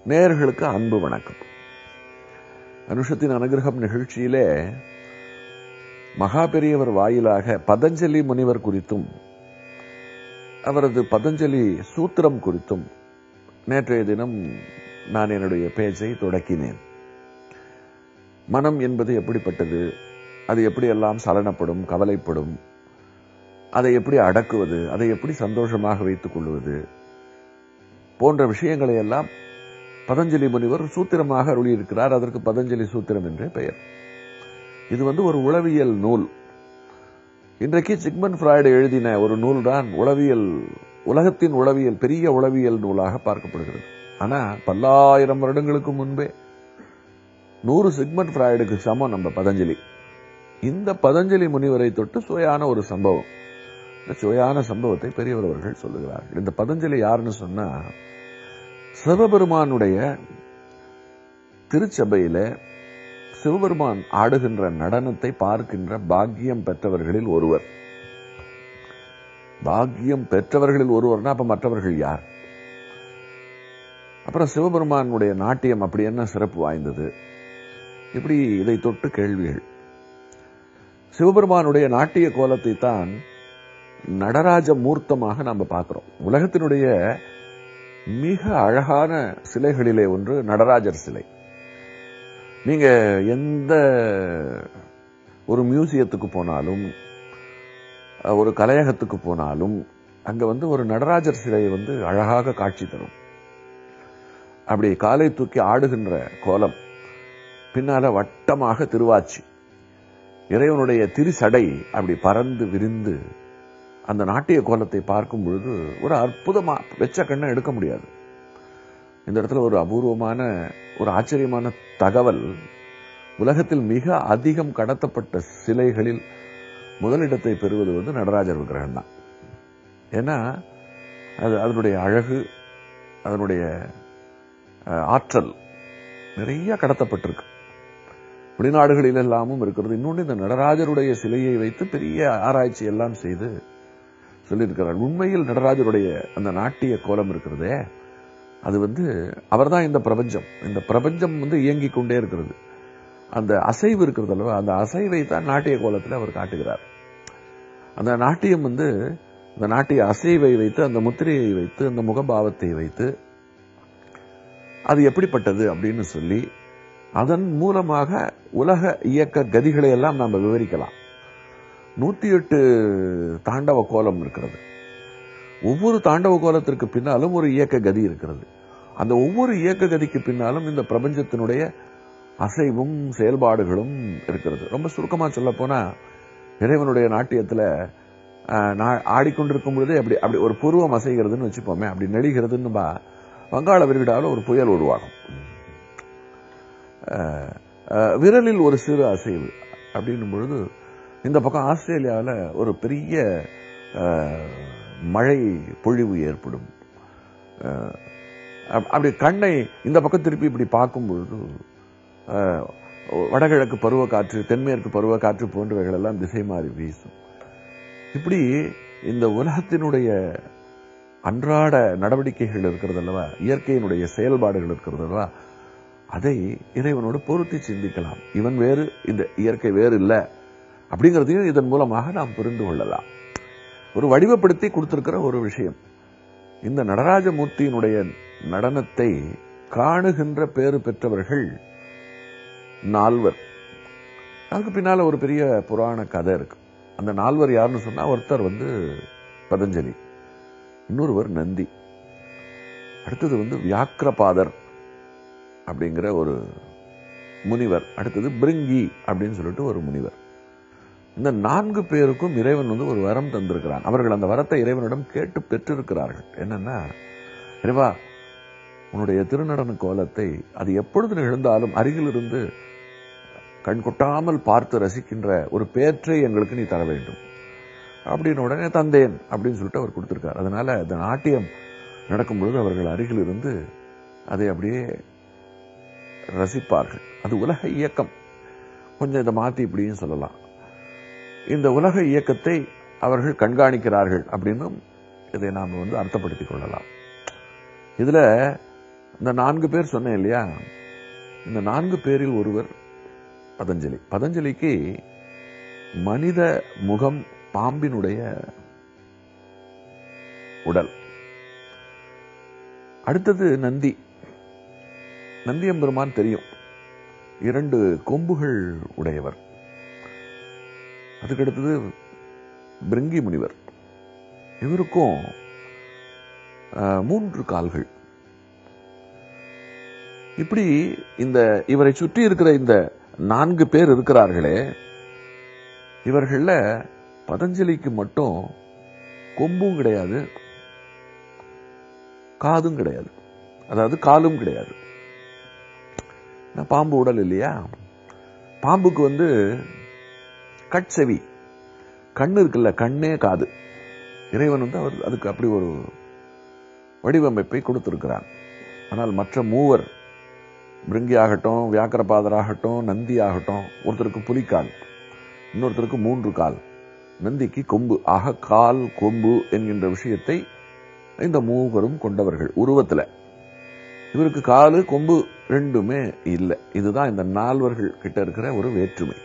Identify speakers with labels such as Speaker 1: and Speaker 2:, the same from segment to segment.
Speaker 1: நேயர்களுக்கு அன்பு வணக்கம் அனுஷத்தின் அனுகிரகம் நிகழ்ச்சியிலே மகா பெரியவர் வாயிலாக பதஞ்சலி முனிவர் குறித்தும் அவரது பதஞ்சலி சூத்திரம் குறித்தும் நேற்றைய தினம் நான் என்னுடைய பேச்சை தொடக்கினேன் மனம் என்பது எப்படிப்பட்டது அது எப்படியெல்லாம் சலனப்படும் கவலைப்படும் அதை எப்படி அடக்குவது அதை எப்படி சந்தோஷமாக வைத்துக் கொள்வது போன்ற விஷயங்களை எல்லாம் பதஞ்சலி முனிவர் சூத்திரமாக அருளியிருக்கிறார் அதற்கு பதஞ்சலி சூத்திரம் என்றே பெயர் இது வந்து ஒரு உளவியல் நூல் இன்றைக்கு சிக்மன் ஃப்ராய்டு எழுதின ஒரு நூல் தான் உளவியல் உலகத்தின் உளவியல் பெரிய உளவியல் நூலாக பார்க்கப்படுகிறது ஆனா பல்லாயிரம் வருடங்களுக்கு முன்பே நூறு சிக்மன் ஃப்ராய்டுக்கு சமம் நம்ம பதஞ்சலி இந்த பதஞ்சலி முனிவரை தொட்டு சுவையான ஒரு சம்பவம் இந்த சுவையான சம்பவத்தை பெரியவர் அவர்கள் சொல்லுகிறார்கள் இந்த பதஞ்சலி யாருன்னு சொன்னா சிவபெருமானுடைய திருச்சபையில சிவபெருமான் ஆடுகின்ற நடனத்தை பார்க்கின்ற பாக்கியம் பெற்றவர்களில் ஒருவர் பாக்கியம் பெற்றவர்களில் ஒருவர்னா அப்ப மற்றவர்கள் யார் அப்புறம் சிவபெருமானுடைய நாட்டியம் அப்படி என்ன சிறப்பு வாய்ந்தது இப்படி இதை தொட்டு கேள்விகள் சிவபெருமானுடைய நாட்டிய கோலத்தை தான் நடராஜ மூர்த்தமாக நாம் பார்க்கிறோம் உலகத்தினுடைய மிக அழகான சிலைகளிலே ஒன்று நடராஜர் சிலை நீங்க எந்த ஒரு மியூசியத்துக்கு போனாலும் ஒரு கலையகத்துக்கு போனாலும் அங்க வந்து ஒரு நடராஜர் சிலை வந்து அழகாக காட்சி தரும் அப்படி காலை தூக்கி ஆடுகின்ற கோலம் பின்னால வட்டமாக திருவாச்சி இறைவனுடைய திரிசடை அப்படி பறந்து விரிந்து அந்த நாட்டிய கோலத்தை பார்க்கும் பொழுது ஒரு அற்புதமா வெச்ச கண்ணை எடுக்க முடியாது இந்த இடத்துல ஒரு அபூர்வமான ஒரு ஆச்சரியமான தகவல் உலகத்தில் மிக அதிகம் கடத்தப்பட்ட சிலைகளில் முதலிடத்தை பெறுவது வந்து நடராஜர் விக்கிரகம் தான் ஏன்னா அது அதனுடைய அழகு அதனுடைய ஆற்றல் நிறைய கடத்தப்பட்டிருக்கு வெளிநாடுகளில் எல்லாமும் இருக்கிறது இன்னொன்று இந்த நடராஜருடைய சிலையை வைத்து பெரிய ஆராய்ச்சி எல்லாம் செய்து சொல்லியிருக்கிறார் உண்மையில் நடராஜருடைய அந்த நாட்டிய கோலம் இருக்கிறதே அது வந்து அவர்தான் இந்த பிரபஞ்சம் இந்த பிரபஞ்சம் வந்து இயங்கிக் கொண்டே இருக்கிறது அந்த அசைவு இருக்கிறது அல்லவா அந்த அசைவை தான் நாட்டிய கோலத்தில் அவர் காட்டுகிறார் அந்த நாட்டியம் வந்து அந்த நாட்டிய அசைவை வைத்து அந்த முத்திரையை வைத்து அந்த முகபாவத்தை வைத்து அது எப்படிப்பட்டது அப்படின்னு சொல்லி அதன் மூலமாக உலக இயக்க கதிகளை எல்லாம் நாம் விவரிக்கலாம் நூத்தி எட்டு தாண்டவ கோலம் இருக்கிறது ஒவ்வொரு தாண்டவ கோலத்திற்கு பின்னாலும் ஒரு இயக்க கதி இருக்கிறது அந்த ஒவ்வொரு இயக்க கதிக்கு பின்னாலும் இந்த பிரபஞ்சத்தினுடைய அசைவும் செயல்பாடுகளும் இருக்கிறது ரொம்ப சுருக்கமா சொல்ல போனா இறைவனுடைய நாட்டியத்துல ஆடிக்கொண்டிருக்கும் பொழுதே அப்படி அப்படி ஒரு பூர்வம் அசைகிறதுன்னு வச்சுப்போமே அப்படி நெளிகிறதுன்னு வங்காள விரிவிடாவில் ஒரு புயல் உருவாகும் விரலில் ஒரு சிறு அசைவு அப்படின்னும் பொழுது இந்த பக்கம் ஆஸ்திரேலியாவில் ஒரு பெரிய மழை பொழிவு ஏற்படும் அப்படி கண்ணை இந்த பக்கம் திருப்பி இப்படி பார்க்கும் பொழுது வடகிழக்கு பருவக்காற்று தென்மேற்கு பருவக்காற்று போன்றவைகள் எல்லாம் திசை மாறி வீசும் இப்படி இந்த உலகத்தினுடைய அன்றாட நடவடிக்கைகள் இருக்கிறது அல்லவா இயற்கையினுடைய செயல்பாடுகள் இருக்கிறது அல்லவா அதை இறைவனோடு பொருத்தி சிந்திக்கலாம் இவன் வேறு இந்த இயற்கை வேறு இல்லை அப்படிங்கிறதையும் இதன் மூலமாக நாம் புரிந்து கொள்ளலாம் ஒரு வடிவப்படுத்தி கொடுத்திருக்கிற ஒரு விஷயம் இந்த நடராஜமூர்த்தியினுடைய நடனத்தை காணுகின்ற பேறு பெற்றவர்கள் நால்வர் அதுக்கு பின்னால ஒரு பெரிய புராண கதை இருக்கு அந்த நால்வர் யாருன்னு சொன்னா ஒருத்தர் வந்து பதஞ்சலி இன்னொருவர் நந்தி அடுத்தது வந்து வியாக்கிரபாதர் அப்படிங்கிற ஒரு முனிவர் அடுத்தது பிரிங்கி அப்படின்னு சொல்லிட்டு ஒரு முனிவர் இந்த நான்கு பேருக்கும் இறைவன் வந்து ஒரு வரம் தந்திருக்கிறான் அவர்கள் அந்த வரத்தை இறைவனிடம் கேட்டு பெற்றிருக்கிறார்கள் என்னன்னா இறைவா உன்னுடைய திருநடன கோலத்தை அது எப்பொழுது நிகழ்ந்தாலும் அருகில் இருந்து கண் கொட்டாமல் பார்த்து ரசிக்கின்ற ஒரு பேற்றை எங்களுக்கு நீ தர வேண்டும் அப்படின்னு உடனே தந்தேன் அப்படின்னு சொல்லிட்டு அவர் கொடுத்திருக்கார் அதனால இந்த நாட்டியம் நடக்கும் பொழுது அவர்கள் அருகில் இருந்து அதை அப்படியே ரசிப்பார்கள் அது உலக இயக்கம் கொஞ்சம் இதை மாத்தி இப்படின்னு சொல்லலாம் இந்த உலக இயக்கத்தை அவர்கள் கண்காணிக்கிறார்கள் அப்படின்னும் இதை நாம் வந்து அர்த்தப்படுத்திக் கொள்ளலாம் இதுல இந்த நான்கு பேர் சொன்னேன் இல்லையா இந்த நான்கு பேரில் ஒருவர் பதஞ்சலி பதஞ்சலிக்கு மனித முகம் பாம்பினுடைய உடல் அடுத்தது நந்தி நந்தியம்பெருமான் தெரியும் இரண்டு கொம்புகள் உடையவர் அதுக்கடுத்தது பிருங்கி முனிவர் இவருக்கும் அஹ், மூன்று கால்கள் இப்படி இந்த இவரை சுற்றி இருக்கிற இந்த நான்கு பேர் இருக்கிறார்களே இவர்கள்ல பதஞ்சலிக்கு மட்டும் கொம்பும் கிடையாது காதும் கிடையாது அதாவது காலும் கிடையாது நான் பாம்பு உடல் இல்லையா பாம்புக்கு வந்து கட்செவி கண்ணு இருக்குல்ல கண்ணே காது இறைவன் வந்து அவர் அதுக்கு அப்படி ஒரு வடிவமைப்பை கொடுத்திருக்கிறான் ஆனால் மற்ற மூவர் பிருங்கி ஆகட்டும் வியாக்கரபாதராகட்டும் நந்தி ஆகட்டும் ஒருத்தருக்கு புலிக்கால் இன்னொருத்தருக்கு மூன்று கால் நந்திக்கு கொம்பு ஆக கால் கொம்பு என்கின்ற விஷயத்தை இந்த மூவரும் கொண்டவர்கள் உருவத்துல இவருக்கு காலு கொம்பு ரெண்டுமே இல்லை இதுதான் இந்த நால்வர்கள் கிட்ட இருக்கிற ஒரு வேற்றுமை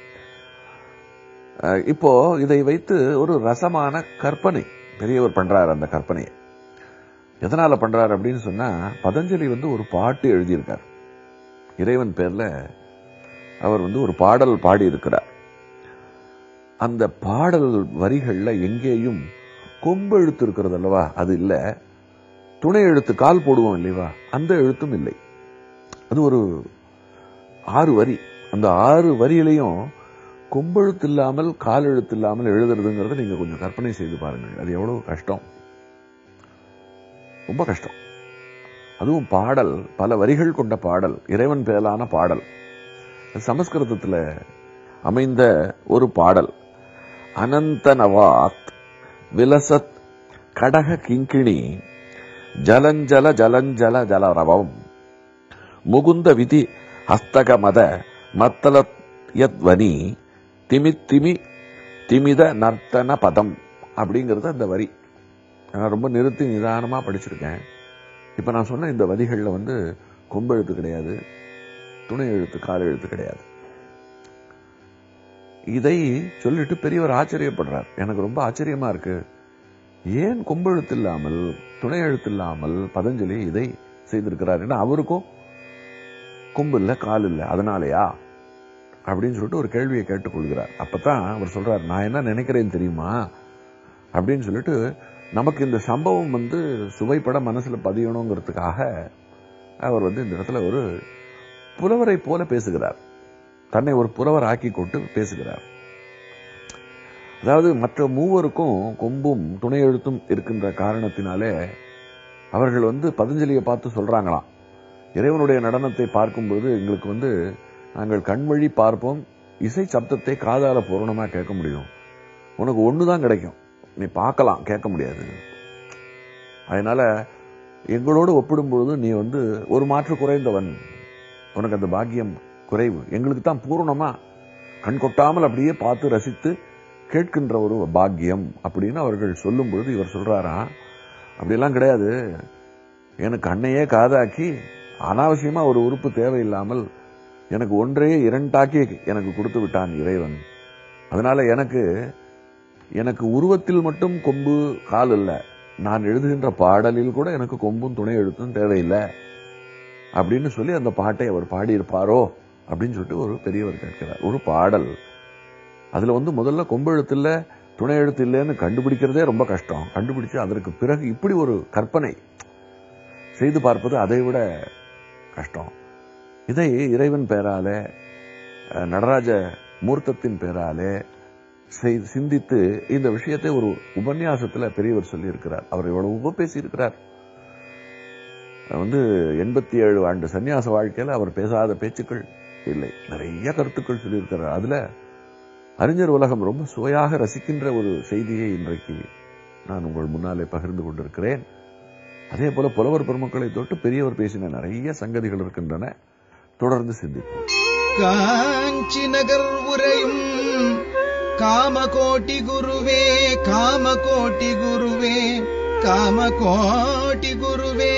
Speaker 1: அஹ் இப்போ இதை வைத்து ஒரு ரசமான கற்பனை பெரியவர் பண்றார் அந்த கற்பனையை எதனால பண்றார் அப்படின்னு சொன்னா பதஞ்சலி வந்து ஒரு பாட்டு எழுதியிருக்கார் இறைவன் பேர்ல அவர் வந்து ஒரு பாடல் பாடி இருக்கிறார் அந்த பாடல் வரிகள்ல எங்கேயும் கொம்பு எழுத்து இருக்கிறது அல்லவா அது இல்ல துணை எழுத்து கால் போடுவோம் இல்லைவா அந்த எழுத்தும் இல்லை அது ஒரு ஆறு வரி அந்த ஆறு வரியிலையும் கொம்பெழுத்து இல்லாமல் கால் எழுத்து இல்லாமல் எழுதுறதுங்கிறத நீங்க கொஞ்சம் கற்பனை செய்து பாருங்கள் அது எவ்வளவு கஷ்டம் ரொம்ப கஷ்டம் அதுவும் பாடல் பல வரிகள் கொண்ட பாடல் இறைவன் பேரான பாடல் சமஸ்கிருதத்துல அமைந்த ஒரு பாடல் அனந்த நவாத் விலசத் கடக கிங்கிணி ஜலஞ்சல ஜலஞ்சல ஜலரவம் முகுந்த விதி ஹஸ்தகமத மத்தல யத்வனி திமி திமி திமித நர்த்தன பதம் அப்படிங்கிறது அந்த வரி நான் ரொம்ப நிறுத்தி நிதானமா படிச்சிருக்கேன் இப்ப நான் சொன்ன இந்த வரிகள்ல வந்து கொம்பு எழுத்து கிடையாது துணை எழுத்து கால் எழுத்து கிடையாது இதை சொல்லிட்டு பெரியவர் ஆச்சரியப்படுறார் எனக்கு ரொம்ப ஆச்சரியமா இருக்கு ஏன் கொம்பு எழுத்து இல்லாமல் துணை எழுத்து இல்லாமல் பதஞ்சலி இதை செய்திருக்கிறார் ஏன்னா அவருக்கும் கொம்பு இல்ல கால் இல்ல அதனாலயா அப்படின்னு சொல்லிட்டு ஒரு கேள்வியை கேட்டுக்கொள்கிறார் அப்பதான் அவர் சொல்றார் நான் என்ன நினைக்கிறேன் தெரியுமா அப்படின்னு சொல்லிட்டு நமக்கு இந்த சம்பவம் வந்து சுவைப்பட மனசுல பதியணுங்கிறதுக்காக அவர் வந்து இந்த இடத்துல ஒரு புலவரை போல பேசுகிறார் தன்னை ஒரு புலவர் ஆக்கி கொண்டு பேசுகிறார் அதாவது மற்ற மூவருக்கும் கொம்பும் துணை எழுத்தும் இருக்கின்ற காரணத்தினாலே அவர்கள் வந்து பதஞ்சலியை பார்த்து சொல்றாங்களாம் இறைவனுடைய நடனத்தை பார்க்கும்போது எங்களுக்கு வந்து நாங்கள் கண்வழி பார்ப்போம் இசை சப்தத்தை காதால பூரணமா கேட்க முடியும் உனக்கு ஒண்ணுதான் கிடைக்கும் நீ பார்க்கலாம் கேட்க முடியாது அதனால எங்களோடு ஒப்பிடும்பொழுது நீ வந்து ஒரு மாற்று குறைந்தவன் உனக்கு அந்த பாக்கியம் குறைவு எங்களுக்கு தான் பூரணமா கண் கொட்டாமல் அப்படியே பார்த்து ரசித்து கேட்கின்ற ஒரு பாக்கியம் அப்படின்னு அவர்கள் சொல்லும் பொழுது இவர் சொல்றாராம் அப்படியெல்லாம் கிடையாது எனக்கு கண்ணையே காதாக்கி அனாவசியமா ஒரு உறுப்பு தேவையில்லாமல் எனக்கு ஒன்றையே இரண்டாக்கி எனக்கு கொடுத்து விட்டான் இறைவன் அதனால எனக்கு எனக்கு உருவத்தில் மட்டும் கொம்பு கால் இல்ல நான் எழுதுகின்ற பாடலில் கூட எனக்கு கொம்பும் துணை எழுத்தும் தேவையில்லை அப்படின்னு சொல்லி அந்த பாட்டை அவர் பாடியிருப்பாரோ அப்படின்னு சொல்லிட்டு ஒரு பெரியவர் கேட்கிறார் ஒரு பாடல் அதுல வந்து முதல்ல கொம்பு எழுத்து இல்ல துணை எழுத்து இல்லைன்னு கண்டுபிடிக்கிறதே ரொம்ப கஷ்டம் கண்டுபிடிச்சு அதற்கு பிறகு இப்படி ஒரு கற்பனை செய்து பார்ப்பது அதை விட கஷ்டம் இதை இறைவன் பெயராலே அஹ், நடராஜ மூர்த்தத்தின் பெயராலே செய்- சிந்தித்து இந்த விஷயத்தை ஒரு உபன்யாசத்துல பெரியவர் சொல்லி இருக்கிறார் அவர் எவ்வளவு பேசி இருக்கிறார் வந்து எண்பத்தி ஏழு ஆண்டு சன்னியாச வாழ்க்கையில அவர் பேசாத பேச்சுக்கள் இல்லை நிறைய கருத்துக்கள் சொல்லியிருக்கிறார் அதுல அறிஞர் உலகம் ரொம்ப சுவையாக ரசிக்கின்ற ஒரு செய்தியை இன்றைக்கு நான் உங்கள் முன்னாலே பகிர்ந்து கொண்டிருக்கிறேன் அதே போல புலவர் பெருமக்களை தொட்டு பெரியவர் பேசின நிறைய சங்கதிகள் இருக்கின்றன தொடர்ந்து சிந்திப்போம்
Speaker 2: காஞ்சி நகர் உரையும் காமகோட்டி குருவே காமகோட்டி குருவே காமகோட்டி குருவே